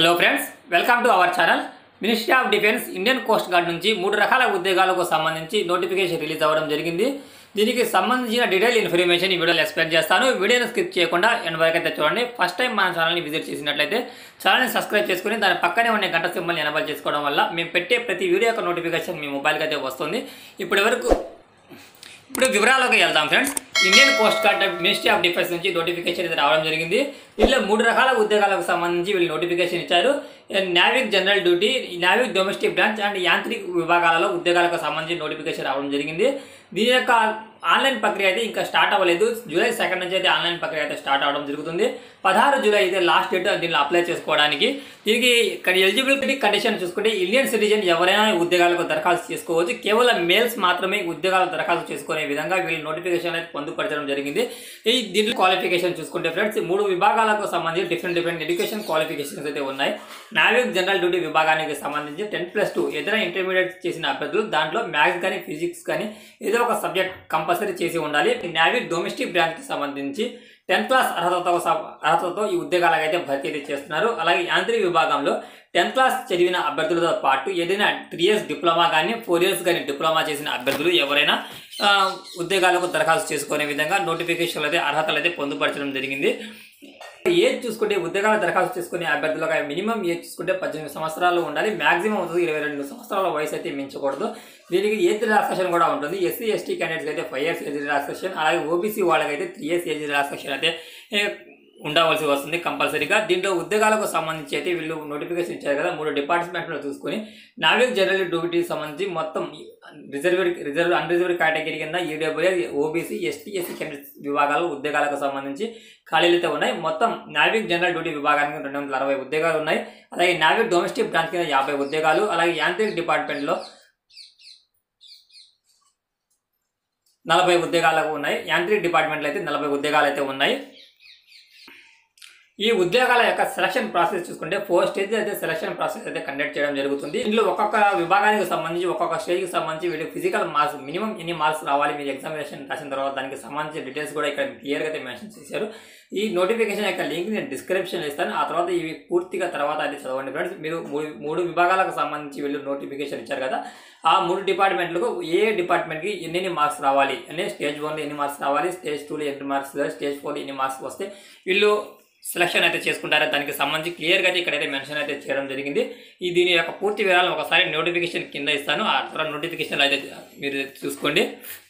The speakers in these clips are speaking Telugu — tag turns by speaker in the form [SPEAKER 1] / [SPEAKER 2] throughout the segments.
[SPEAKER 1] hello friends welcome to our channel ministry of defence Indian coast guard నుంచి మూడు రకాల ఉద్యోగాలకు సంబంధించి నోటిఫికేషన్ రిలీజ్ అవ్వడం జరిగింది దీనికి సంబంధించిన డీటెయిల్ ఇన్ఫర్మేషన్ ఈ వీడియోలో ఎక్స్ప్లెయిన్ చేస్తాను వీడియోని స్కిప్ చేయకుండా ఎండ్ వరకు అయితే చూడండి ఫస్ట్ టైం మన ఛానల్ని విజిట్ చేసినట్లయితే ఛానల్ని సబ్స్క్రైబ్ చేసుకుని దాని పక్కనే ఉన్న గంట సింబల్ని ఎనబల్ చేసుకోవడం వల్ల మేము పెట్టే ప్రతి వీడియో యొక్క నోటిఫికేషన్ మీ మొబైల్కి అయితే వస్తుంది ఇప్పటి వరకు ఇప్పుడు వివరాలకు వెళ్దాం friends Indian coast guard ministry of defence నుంచి నోటిఫికేషన్ అయితే రావడం జరిగింది దీనిలో మూడు రకాల ఉద్యోగాలకు సంబంధించి వీళ్ళు నోటిఫికేషన్ ఇచ్చారు Navik general duty Navik domestic branch and Yantrik విభాగాలలో ఉద్యోగాలకు సంబంధించి నోటిఫికేషన్ రావడం జరిగింది దీని యొక్క ఆన్లైన్ ప్రక్రియ అయితే ఇంకా స్టార్ట్ అవ్వలేదు జూలై సెకండ్ నుంచి అయితే ఆన్లైన్ ప్రక్రియ అయితే స్టార్ట్ అవ్వడం జరుగుతుంది పదహారు జూలై అయితే లాస్ట్ డేట్ దీనిలో అప్లై చేసుకోవడానికి దీనికి ఎలిజిబిలిటీ కండిషన్ చూసుకుంటే ఇండియన్ సిటిజన్ ఎవరైనా ఈ ఉద్యోగాలకు దరఖాస్తు చేసుకోవచ్చు కేవలం మేల్స్ మాత్రమే ఉద్యోగాలకు దరఖాస్తు చేసుకునే విధంగా వీళ్ళు నోటిఫికేషన్ అయితే పొందుపరచడం జరిగింది ఈ దీంట్లో క్వాలిఫికేషన్ చూసుకుంటే ఫ్రెండ్స్ మూడు విభాగాలకు సంబంధించి డిఫరెంట్ డిఫరెంట్ ఎడ్యుకేషన్ క్వాలిఫికేషన్స్ అయితే ఉన్నాయి నావిక్ జనరల్ డ్యూటీ విభాగానికి సంబంధించి టెన్ ప్లస్ టూ ఏదైనా ఇంటర్మీడియట్ చేసిన అభ్యర్థులు దాంట్లో మ్యాథ్స్ కానీ ఫిజిక్స్ కానీ ఏదో ఒక సబ్జెక్ట్ కంపల్సరీ చేసి ఉండాలి నావిక్ డొమెస్టిక్ బ్రాంచ్కి సంబంధించి టెన్త్ క్లాస్ అర్హతతో స- అర్హతతో ఈ ఉద్యోగాలకు అయితే భర్తీ అయితే చేస్తున్నారు అలాగే యాంత్రిక విభాగంలో టెన్త్ క్లాస్ చదివిన అభ్యర్థులతో పాటు ఏదైనా త్రీ ఇయర్స్ డిప్లొమా కానీ ఫోర్ ఇయర్స్ కానీ డిప్లొమా చేసిన అభ్యర్థులు ఎవరైనా ఆ, ఉద్యోగాలకు దరఖాస్తు చేసుకునే విధంగా నోటిఫికేషన్లు అయితే అర్హతలు అయితే పొందుపరచడం జరిగింది ఏజ్ చూసుకుంటే ఉద్యోగాలు దరఖాస్తు చేసుకునే అభ్యర్థులకు మినిమం ఏజ్ చూసుకుంటే పద్దెనిమిది సంవత్సరాలు ఉండాలి మాక్సిమం అవుతుంది ఇరవై రెండు సంవత్సరాల వయసు అయితే మించకూడదు దీనికి ఏజ్ రిలాక్సేషన్ కూడా ఉంటుంది ఎస్సీ ఎస్టీ క్యాండిడేట్స్ అయితే ఫైవ్ ఇయర్స్ ఏజ్ రిలాక్సేషన్ అలాగే ఓబీసీ వాళ్ళకైతే త్రీ ఇయర్స్ ఏజ్ రిలాక్సేషన్ అయితే ఏ, ఉండవలసి వస్తుంది కంపల్సరీగా దీంట్లో ఉద్యోగాలకు సంబంధించి అయితే వీళ్ళు నోటిఫికేషన్ ఇచ్చారు కదా మూడు డిపార్ట్మెంట్లో చూసుకొని నావిక్ జనరల్ డ్యూటీకి సంబంధించి మొత్తం రిజర్వ్ రిజర్వ్ అన్రిజర్వ్డ్ కేటగిరీ కింద EWS OBC ST SC candidates విభాగాలు ఉద్యోగాలకు సంబంధించి ఖాళీలు అయితే ఉన్నాయి మొత్తం నావిక్ జనరల్ డ్యూటీ విభాగానికి రెండు వందల అరవై ఉద్యోగాలు ఉన్నాయి అలాగే నావిక్ డొమెస్టిక్ బ్రాంచ్ కింద యాభై ఉద్యోగాలు అలాగే యాంత్రిక్ డిపార్ట్మెంట్లో నలభై ఉద్యోగాలకు ఉన్నాయి యాంత్రిక్ డిపార్ట్మెంట్లో అయితే నలభై ఉద్యోగాలు అయితే ఉన్నాయి ఈ ఉద్యోగాల యొక్క సెలక్షన్ ప్రాసెస్ చూసుకుంటే ఫోర్ స్టేజ్ అయితే సెలక్షన్ ప్రాసెస్ అయితే కండక్ట్ చేయడం జరుగుతుంది ఇందులో ఒక్కొక్క విభాగానికి సంబంధించి ఒక్కొక్క స్టేజ్కి సంబంధించి వీళ్ళు ఫిజికల్ మార్క్స్ మినిమం ఎన్ని మార్క్స్ రావాలి మీరు ఎగ్జామినేషన్ రాసిన తర్వాత దానికి సంబంధించిన డీటెయిల్స్ కూడా ఇక్కడ క్లియర్గా అయితే మెన్షన్ చేశారు ఈ నోటిఫికేషన్ యొక్క లింక్ నేను డిస్క్రిప్షన్ ఇస్తాను ఆ తర్వాత ఇవి పూర్తిగా తర్వాత అయితే చదవండి ఫ్రెండ్స్ మీరు మూడు మూడు విభాగాలకు సంబంధించి వీళ్ళు నోటిఫికేషన్ ఇచ్చారు కదా ఆ మూడు డిపార్ట్మెంట్లకు ఏ డిపార్ట్మెంట్కి ఎన్ని మార్క్స్ రావాలి అంటే స్టేజ్ వన్లో ఎన్ని మార్క్స్ రావాలి స్టేజ్ టూలో ఎన్ని మార్క్స్ స్టేజ్ ఫోర్లో ఎన్ని మార్క్స్ వస్తే వీళ్ళు సెలక్షన్ అయితే చేసుకుంటారో దానికి సంబంధించి క్లియర్గా అయితే ఇక్కడైతే మెన్షన్ అయితే చేయడం జరిగింది ఈ దీని యొక్క పూర్తి వివరాలు ఒకసారి నోటిఫికేషన్ కింద ఇస్తాను ఆ తర్వాత నోటిఫికేషన్ అయితే మీరు చూసుకోండి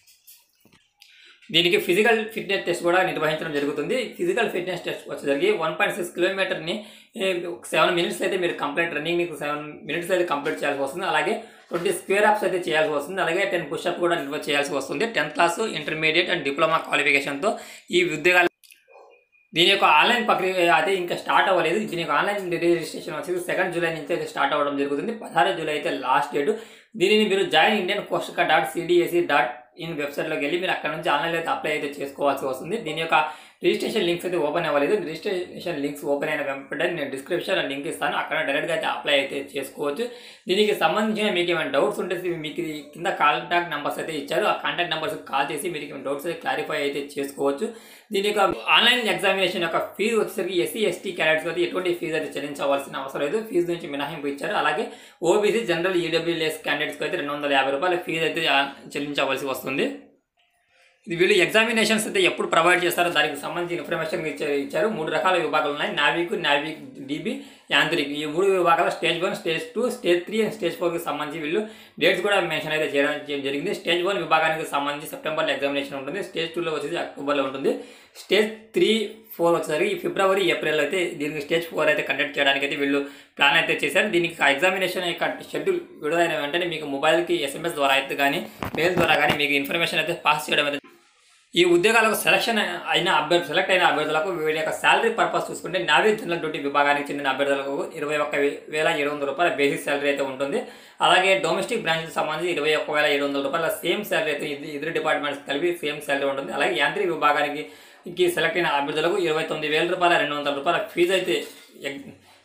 [SPEAKER 1] దీనికి ఫిజికల్ ఫిట్నెస్ టెస్ట్ కూడా నిర్వహించడం జరుగుతుంది ఫిజికల్ ఫిట్నెస్ టెస్ట్ వచ్చేసరికి వన్ పాయింట్ సిక్స్ కిలోమీటర్ని సెవెన్ మినిట్స్ అయితే మీరు కంప్లీట్ రన్నింగ్ మీకు సెవెన్ మినిట్స్ అయితే కంప్లీట్ చేయాల్సి వస్తుంది అలాగే ట్వంటీ స్క్వేర్ అప్స్ అయితే చేయాల్సి వస్తుంది అలాగే టెన్ పుషప్ కూడా నిర్వ చేయాల్సి వస్తుంది tenth class intermediate and diploma క్వాలిఫికేషన్తో ఈ ఉద్యోగాలు దీని యొక్క ఆన్లైన్ ప్రక్రియ అయితే ఇంకా స్టార్ట్ అవ్వలేదు దీని యొక్క ఆన్లైన్ రిజిస్ట్రేషన్ వచ్చేసి సెకండ్ జూలై నుంచి అయితే స్టార్ట్ అవ్వడం జరుగుతుంది పదహారు జూలై అయితే లాస్ట్ డేట్ దీనిని మీరు join Indian coast dot CDSC dot in వెబ్సైట్లోకి వెళ్ళి మీరు అక్కడ నుంచి ఆన్లైన్ అయితే అప్లై అయితే చేసుకోవాల్సి వస్తుంది దీని యొక్క రిజిస్ట్రేషన్ లింక్స్ అయితే ఓపెన్ అవ్వలేదు రిజిస్ట్రేషన్ లింక్స్ ఓపెన్ అయిన వెంటనే నేను డిస్క్రిప్షన్ లింక్ ఇస్తాను అక్కడ డైరెక్ట్గా అయితే అప్లై అయితే చేసుకోవచ్చు దీనికి సంబంధించిన మీకు ఏమైనా డౌట్స్ ఉంటే మీకు ఈ కింద కాంటాక్ట్ నెంబర్స్ అయితే ఇచ్చారు ఆ కాంటాక్ట్ నెంబర్స్ కాల్ చేసి మీకు ఏమైనా డౌట్స్ అయితే క్లారిఫై అయితే చేసుకోవచ్చు దీని యొక్క ఆన్లైన్ ఎగ్జామినేషన్ యొక్క ఫీజు వచ్చేసరికి ఎస్సీ ఎస్టీ క్యాడెట్స్ అయితే ఎటువంటి ఫీజు అయితే చెల్లించవలసిన అవసరం లేదు ఫీజు నుంచి మినహాయింపు ఇచ్చారు అలాగే ఓబీసీ జనరల్ ఈడబ్ల్యూఎస్ క్యాండిడేట్స్కి అయితే రెండు వందల యాభై రూపాయల ఫీజు అయితే ఆ, చెల్లించవలసి వస్తుంది ఇది వీళ్ళు ఎగ్జామినేషన్స్ అయితే ఎప్పుడు ప్రొవైడ్ చేస్తారో దానికి సంబంధించిన ఇన్ఫర్మేషన్ ఇచ్చారు ఇచ్చారు మూడు రకాల విభాగాలు ఉన్నాయి నావిక్ నావిక్ డిబి యాంత్రిక్ ఈ మూడు విభాగాలు stage one stage two stage three and stage ఫోర్కి సంబంధించి వీళ్ళు డేట్స్ కూడా మెన్షన్ అయితే చేయడం చేయడం జరిగింది స్టేజ్ వన్ విభాగానికి సంబంధించి సెప్టెంబర్లో ఎగ్జామినేషన్ ఉంటుంది స్టేజ్ టూలో వచ్చేసి అక్టోబర్లో ఉంటుంది స్టేజ్ త్రీ ఫోర్ వచ్చేసరికి ఫిబ్రవరి ఏప్రిల్ అయితే దీనికి స్టేజ్ ఫోర్ అయితే కండక్ట్ చేయడానికి అయితే వీళ్ళు ప్లాన్ అయితే చేశారు దీనికి ఆ ఎగ్జామినేషన్ యొక్క షెడ్యూల్ విడుదలైన వెంటనే మీకు మొబైల్కి ఎస్ఎంఎస్ ద్వారా అయితే కానీ మెయిల్ ద్వారా కానీ మీకు ఇన్ఫర్మేషన్ అయితే పాస్ చేయడం అయితే ఈ ఉద్యోగాలకు సెలక్షన్ అయిన అభ్యర్థి సెలెక్ట్ అయిన అభ్యర్థులకు వీళ్ళ యొక్క శాలరీ పర్పస్ చూసుకుంటే నావీ జనరల్ డ్యూటీ విభాగానికి చెందిన అభ్యర్థులకు ఇరవై ఒక్క వేల ఏడు వందల రూపాయల బేసిక్ శాలరీ అయితే ఉంటుంది అలాగే డొమెస్టిక్ బ్రాంచ్కి సంబంధించి ఇరవై ఒక్క వేల ఏడు వందల రూపాయల సేమ్ శాలరీ అయితే ఇది ఇద్దరు డిపార్ట్మెంట్స్ కలిపి సేమ్ శాలరీ ఉంటుంది అలాగే యాంత్రిక విభాగానికి కి సెలెక్ట్ అయిన అభ్యర్థులకు ఇరవై తొమ్మిది వేల రూపాయల రెండు వందల రూపాయల ఫీజు అయితే ఎగ్-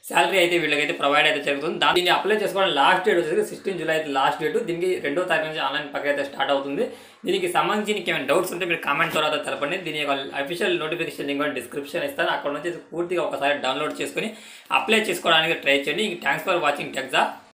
[SPEAKER 1] శాలరీ అయితే వీళ్ళకైతే ప్రొవైడ్ అయితే జరుగుతుంది దాన్ని దీన్ని అప్లై చేసుకోవడం లాస్ట్ డేట్ వచ్చేసి సిక్స్టీన్ జూలై అయితే లాస్ట్ డేట్ దీనికి రెండో తారీఖు నుంచి ఆన్లైన్ ప్రక్రియ అయితే స్టార్ట్ అవుతుంది దీనికి సంబంధించి మీకు ఏమైనా డౌట్స్ ఉంటే మీరు కామెంట్ ద్వారా తెలపండి దీని యొక్క అఫీషియల్ నోటిఫికేషన్ లింక్ కూడా డిస్క్రిప్షన్ ఇస్తాను అక్కడ నుంచి పూర్తిగా ఒకసారి డౌన్లోడ్ చేసుకొని అప్లై చేసుకోవడానికి ట్రై చేయండి థ్యాంక్స్ ఫర్ వాచింగ్ టెక్జా